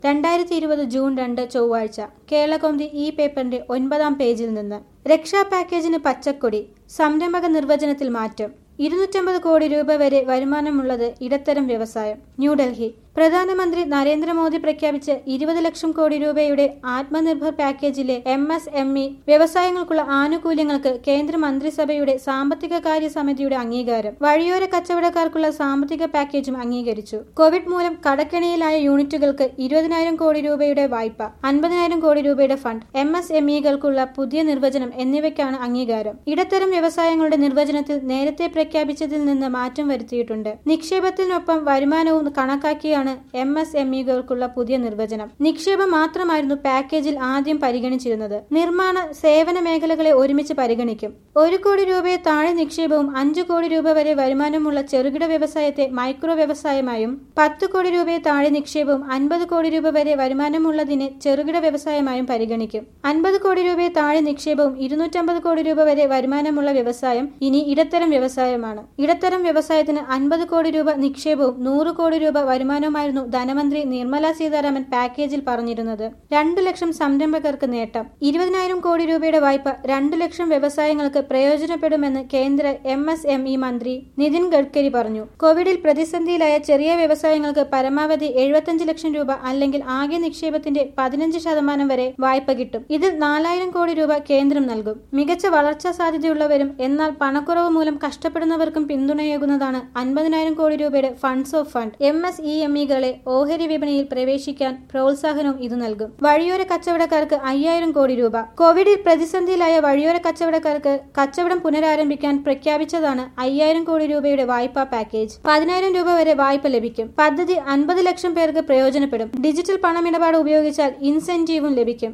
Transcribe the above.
രണ്ടായിരത്തി ഇരുപത് ജൂൺ രണ്ട് ചൊവ്വാഴ്ച കേരളകൗമുദി ഈ പേപ്പറിന്റെ ഒൻപതാം പേജിൽ നിന്ന് രക്ഷാ പാക്കേജിന് പച്ചക്കൊടി സംരംഭക നിർവചനത്തിൽ മാറ്റം ഇരുന്നൂറ്റമ്പത് കോടി രൂപ വരെ വരുമാനമുള്ളത് ഇടത്തരം വ്യവസായം ന്യൂഡൽഹി പ്രധാനമന്ത്രി നരേന്ദ്രമോദി പ്രഖ്യാപിച്ച ഇരുപത് ലക്ഷം കോടി രൂപയുടെ ആത്മനിർഭർ പാക്കേജിലെ എം എസ് എം ഇ വ്യവസായങ്ങൾക്കുള്ള ആനുകൂല്യങ്ങൾക്ക് കേന്ദ്ര മന്ത്രിസഭയുടെ സാമ്പത്തിക കാര്യ സമിതിയുടെ അംഗീകാരം വഴിയോര കച്ചവടക്കാർക്കുള്ള സാമ്പത്തിക പാക്കേജും അംഗീകരിച്ചു കോവിഡ് മൂലം കടക്കെണിയിലായ യൂണിറ്റുകൾക്ക് ഇരുപതിനായിരം കോടി രൂപയുടെ വായ്പ അൻപതിനായിരം കോടി രൂപയുടെ ഫണ്ട് എം എസ് എം ഇകൾക്കുള്ള പുതിയ നിർവചനം എന്നിവയ്ക്കാണ് അംഗീകാരം ഇടത്തരം വ്യവസായങ്ങളുടെ നിർവചനത്തിൽ നേരത്തെ പ്രഖ്യാപിച്ചതിൽ നിന്ന് മാറ്റം വരുത്തിയിട്ടുണ്ട് നിക്ഷേപത്തിനൊപ്പം വരുമാനവും കണക്കാക്കിയാണ് എം എസ് എം ഇകൾക്കുള്ള പുതിയ നിർവചനം നിക്ഷേപം മാത്രമായിരുന്നു പാക്കേജിൽ ആദ്യം പരിഗണിച്ചിരുന്നത് നിർമ്മാണ സേവന മേഖലകളെ ഒരുമിച്ച് പരിഗണിക്കും ഒരു കോടി രൂപയെ താഴെ നിക്ഷേപവും അഞ്ചു കോടി രൂപ വരെ വരുമാനമുള്ള ചെറുകിട വ്യവസായത്തെ മൈക്രോ വ്യവസായമായും പത്ത് കോടി രൂപയെ താഴെ നിക്ഷേപവും അൻപത് കോടി രൂപ വരെ വരുമാനമുള്ളതിനെ ചെറുകിട വ്യവസായമായും പരിഗണിക്കും അൻപത് കോടി രൂപയെ താഴെ നിക്ഷേപവും ഇരുന്നൂറ്റമ്പത് കോടി രൂപ വരെ വരുമാനമുള്ള വ്യവസായം ഇനി ഇടത്തരം വ്യവസായമാണ് ഇടത്തരം വ്യവസായത്തിന് അൻപത് കോടി രൂപ നിക്ഷേപവും നൂറ് കോടി രൂപ വരുമാനവുമായിരുന്നു ധനമന്ത്രി നിർമ്മല സീതാരാമൻ പാക്കേജിൽ പറഞ്ഞിരുന്നത് രണ്ടു ലക്ഷം സംരംഭകർക്ക് നേട്ടം ഇരുപതിനായിരം കോടി രൂപയുടെ വായ്പ രണ്ടു ലക്ഷം വ്യവസായങ്ങൾക്ക് പ്രയോജനപ്പെടുമെന്ന് കേന്ദ്ര എം എസ് എം ഇ മന്ത്രി നിതിൻ ഗഡ്കരി പറഞ്ഞു കോവിഡിൽ പ്രതിസന്ധിയിലായ ചെറിയ വ്യവസായങ്ങൾക്ക് പരമാവധി എഴുപത്തിയഞ്ച് ലക്ഷം രൂപ അല്ലെങ്കിൽ ആകെ നിക്ഷേപത്തിന്റെ പതിനഞ്ച് ശതമാനം വരെ വായ്പ കിട്ടും ഇതിൽ നാലായിരം കോടി രൂപ കേന്ദ്രം നൽകും മികച്ച വളർച്ചാ സാധ്യതയുള്ളവരും എന്നാൽ പണക്കുറവ് മൂലം കഷ്ടപ്പെടുന്നവർക്കും പിന്തുണയേകുന്നതാണ് അൻപതിനായിരം കോടി രൂപയുടെ funds of fund M S E M ഇകളെ ഓഹരി വിപണിയിൽ പ്രവേശിക്കാൻ പ്രോത്സാഹനവും ഇത് നൽകും വഴിയോര കച്ചവടക്കാർക്ക് അയ്യായിരം കോടി രൂപ കോവിഡിൽ പ്രതിസന്ധിയിലായ വഴിയോര കച്ചവടക്കാർക്ക് കച്ചവടം പുനരാരംഭിക്കാൻ പ്രഖ്യാപിച്ചതാണ് അയ്യായിരം കോടി രൂപയുടെ വായ്പാ പാക്കേജ് പതിനായിരം രൂപ വരെ വായ്പ ലഭിക്കും പദ്ധതി അൻപത് ലക്ഷം പേർക്ക് പ്രയോജനപ്പെടും ഡിജിറ്റൽ പണമിടപാട് ഉപയോഗിച്ചാൽ ഇൻസെന്റീവും ലഭിക്കും